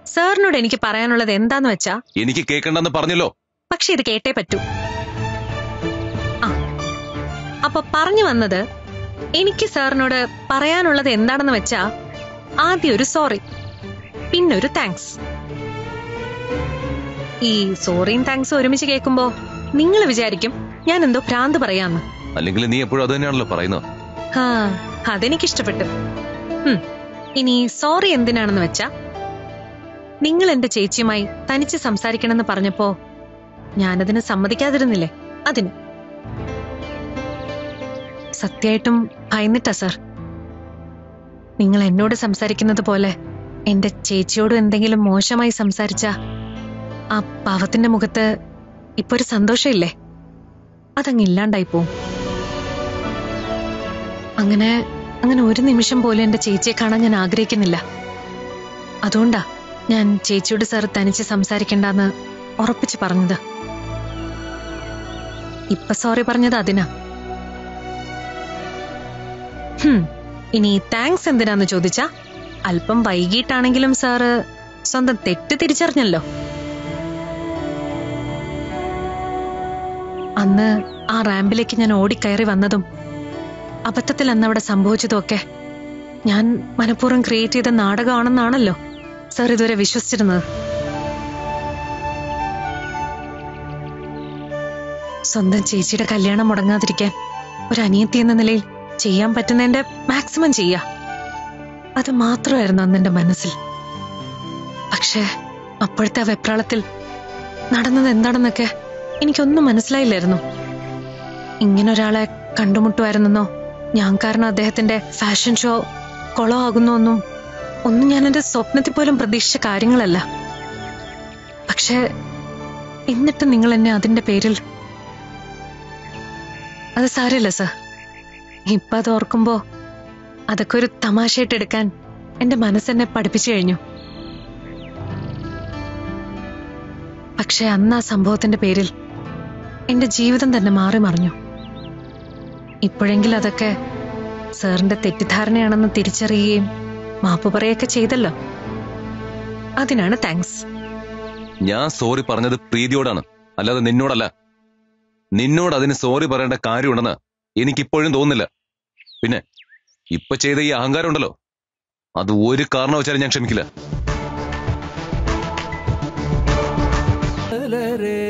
സാറിനോട് എനിക്ക് പറയാനുള്ളത് എന്താന്ന് വെച്ചാ എനിക്ക് കേൾക്കണ്ടെന്ന് പറഞ്ഞല്ലോ പക്ഷെ ഇത് കേട്ടേ പറ്റൂ ആ അപ്പൊ പറഞ്ഞു വന്നത് എനിക്ക് സാറിനോട് പറയാനുള്ളത് എന്താണെന്ന് വെച്ചാ ആദ്യം ഒരു സോറി പിന്നെ ഒരു താങ്ക്സ് ഈ സോറിയും താങ്ക്സും ഒരുമിച്ച് കേൾക്കുമ്പോ നിങ്ങൾ വിചാരിക്കും ഞാൻ എന്തോ ഭ്രാന്ത് പറയാന്ന് അല്ലെങ്കിൽ നീ എപ്പോഴും അത് തന്നെയാണല്ലോ പറയുന്നത് ഹാ അതെനിക്കിഷ്ടപ്പെട്ടു ഉം, ഇനി സോറി എന്തിനാണെന്ന് വെച്ചാ നിങ്ങൾ എന്റെ ചേച്ചിയുമായി തനിച്ച് സംസാരിക്കണമെന്ന് പറഞ്ഞപ്പോ ഞാനതിന് സമ്മതിക്കാതിരുന്നില്ലേ അതിന് സത്യമായിട്ടും ഭയന്നിട്ടാ സർ നിങ്ങൾ എന്നോട് സംസാരിക്കുന്നത് പോലെ എന്റെ ചേച്ചിയോട് എന്തെങ്കിലും മോശമായി സംസാരിച്ച ആ പാവത്തിന്റെ മുഖത്ത് ഇപ്പൊ ഒരു സന്തോഷമില്ലേ അതങ്ങ് ഇല്ലാണ്ടായി പോവും അങ്ങനെ അങ്ങനെ ഒരു നിമിഷം പോലും എന്റെ ചേച്ചിയെ കാണാൻ ഞാൻ ആഗ്രഹിക്കുന്നില്ല അതുകൊണ്ടാ ഞാൻ ചേച്ചിയോട് സാർ തനിച്ച് സംസാരിക്കണ്ടെന്ന് ഉറപ്പിച്ച് പറഞ്ഞത് ഇപ്പൊ സോറി പറഞ്ഞത് അതിനാ ഹും, ഇനി താങ്ക്സ് എന്തിനാന്ന് ചോദിച്ചാ അല്പം വൈകിട്ടാണെങ്കിലും സാറ് സ്വന്തം തെറ്റ് തിരിച്ചറിഞ്ഞല്ലോ അന്ന് ആ റാമ്പിലേക്ക് ഞാൻ ഓടിക്കയറി വന്നതും അബദ്ധത്തിൽ അന്ന് അവിടെ സംഭവിച്ചതൊക്കെ ഞാൻ മനഃപൂർവ്വം ക്രിയേറ്റ് ചെയ്ത നാടകമാണെന്നാണല്ലോ സാർ ഇതുവരെ വിശ്വസിച്ചിരുന്നത് സ്വന്തം ചേച്ചിയുടെ കല്യാണം മുടങ്ങാതിരിക്കാൻ ഒരു അനിയത്തി എന്ന നിലയിൽ ചെയ്യാൻ പറ്റുന്നതിന്റെ മാക്സിമം ചെയ്യാ അത് മാത്രമായിരുന്നു അന്ന് എന്റെ മനസ്സിൽ പക്ഷേ അപ്പോഴത്തെ ആ വെപ്രാളത്തിൽ നടന്നത് എന്താണെന്നൊക്കെ എനിക്കൊന്നും മനസ്സിലായില്ലായിരുന്നു ഇങ്ങനെ ഒരാളെ കണ്ടുമുട്ടുമായിരുന്നെന്നോ ഞാൻ കാരണം അദ്ദേഹത്തിന്റെ ഫാഷൻ ഷോ കൊളമാകുന്നൊന്നും ഒന്നും ഞാൻ എന്റെ സ്വപ്നത്തിൽ പോലും പ്രതീക്ഷിച്ച കാര്യങ്ങളല്ല പക്ഷേ എന്നിട്ട് നിങ്ങൾ എന്നെ അതിന്റെ പേരിൽ അത് സാരമില്ല സർ ഇപ്പൊ അത് ഓർക്കുമ്പോ അതൊക്കെ ഒരു തമാശയായിട്ട് എടുക്കാൻ എന്റെ മനസ്സെന്നെ പഠിപ്പിച്ചു കഴിഞ്ഞു പക്ഷെ അന്ന് ആ സംഭവത്തിന്റെ പേരിൽ എന്റെ ജീവിതം തന്നെ മാറി മറിഞ്ഞു ഇപ്പോഴെങ്കിലും അതൊക്കെ സാറിന്റെ തെറ്റിദ്ധാരണയാണെന്ന് തിരിച്ചറിയുകയും മാപ്പ് പറയുകയൊക്കെ ചെയ്തല്ലോ അതിനാണ് താങ്ക്സ് ഞാൻ സോറി പറഞ്ഞത് പ്രീതിയോടാണ് അല്ലാതെ നിന്നോടല്ല നിന്നോട് അതിന് സോറി പറയേണ്ട കാര്യമുണ്ടെന്ന് എനിക്കിപ്പോഴും തോന്നുന്നില്ല പിന്നെ ഇപ്പൊ ചെയ്ത ഈ അഹങ്കാരം ഉണ്ടല്ലോ അത് ഒരു കാരണവശാലും ഞാൻ ക്ഷമിക്കില്ല മലരേ